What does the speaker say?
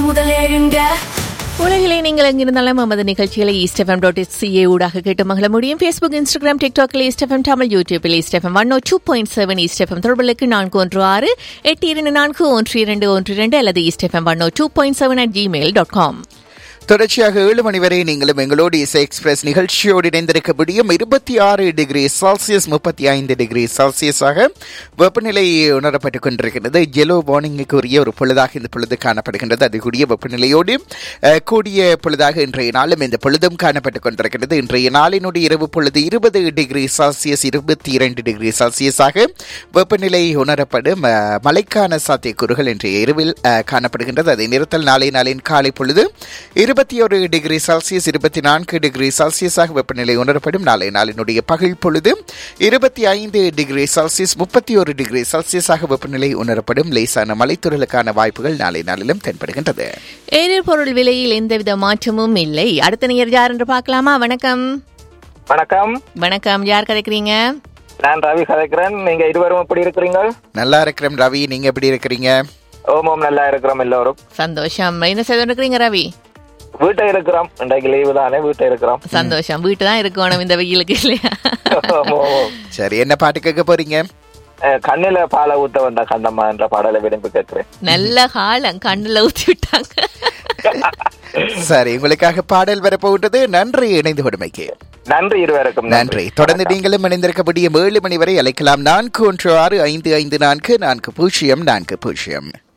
முதல் எழுங்க உலகிலே நீங்கள் எங்கிருந்தாலும் நமது நிகழ்ச்சிகளை ஈஸ்டெஃபம் டாட் சிஏ ஊடாக கேட்டு மகள முடியும் ஃபேஸ்புக் இன்ஸ்டாகிராம் டிக்டாக்கில் ஈஸ்டெஃபம் தமிழ் யூடியூபில் East FM one O two point seven East FM தொடர்புகளுக்கு நான்கு ஒன்று ஆறு எட்டு இரண்டு நான்கு ஒன்று இரண்டு ஒன்று இரண்டு அல்லது East FM one O two point seven at Gmail dot com தொடர்ச்சியாக ஏழு மணி வரை நீங்களும் எங்களோடு இசை எக்ஸ்பிரஸ் நிகழ்ச்சியோடு இணைந்திருக்க முடியும் இருபத்தி ஆறு டிகிரி செல்சியஸ் முப்பத்தி ஐந்து டிகிரி செல்சியஸாக வெப்பநிலை உணரப்பட்டுக் கொண்டிருக்கிறது ஜெலோ வார்னிங்குக்கு உரிய ஒரு பொழுதாக இந்த பொழுது காணப்படுகின்றது அதுக்குரிய வெப்பநிலையோடு அஹ், கூடிய பொழுதாக இன்றைய நாளும் இந்த பொழுதும் காணப்பட்டுக் கொண்டிருக்கிறது இன்றைய நாளினுடைய இரவு பொழுது இருபது டிகிரி செல்சியஸ் இருபத்தி இரண்டு டிகிரி செல்சியஸாக வெப்பநிலை உணரப்படும் அஹ், மழைக்கான சாத்தியக்கூறுகள் இன்றைய இரவில் அஹ், காணப்படுகின்றது அதை நிறுத்தல் நாளை நாளின் காலை பொழுது இருபத்தி ஒரு டிகிரி செல்சியஸ் இருபத்தி நான்கு டிகிரி செல்சியஸாக வெப்பநிலை உணரப்படும் நாளை நாளினுடைய பகல் பொழுது இருபத்தி ஐந்து டிகிரி செல்சியஸ் முப்பத்தி ஒரு டிகிரி செல்சியஸாக வெப்பநிலை உணரப்படும் லேசான மலைத்துறலுக்கான வாய்ப்புகள் நாளை நாளிலும் தென்படுகின்றது எரிபொருள் விலையில் எந்தவித மாற்றமும் இல்லை அடுத்த நேர் யார் என்று பார்க்கலாமா வணக்கம் வணக்கம் வணக்கம் யார் கதைக்கிறீங்க நான் ரவி கதைக்கிறேன் நீங்க இருவரும் எப்படி இருக்கிறீங்க நல்லா இருக்கிறோம் ரவி நீங்க எப்படி இருக்கிறீங்க ஓம் ஓம் நல்லா இருக்கிறோம் எல்லோரும் சந்தோஷம் என்ன செய்து இருக்கிறீங்க ரவி வீட்டை இருக்கிறோம் இன்றைக்கு லீவு தானே வீட்டை இருக்கிறோம் சந்தோஷம் வீட்டு தான் இருக்கணும் இந்த வெயிலுக்கு இல்லையா ஓம், ஓம், ஓம். சரி என்ன பாட்டு கேட்க போறீங்க அஹ், கண்ணில பாலை ஊத்த வந்த கண்டம்மா என்ற பாடலை விரும்பி கேட்கிறேன் நல்ல காலம் கண்ணுல ஊத்தி விட்டாங்க சரி உங்களுக்காக பாடல் வரப்போகின்றது நன்றி இணைந்து கொடுமைக்கு நன்றி இருவருக்கும் நன்றி தொடர்ந்து நீங்களும் இணைந்திருக்க முடியும் ஏழு மணி வரை அழைக்கலாம் நான்கு ஒன்று ஆறு ஐந்து ஐந்து நான்கு நான்கு பூஜ்ஜியம் நான்கு பூஜ்ஜியம்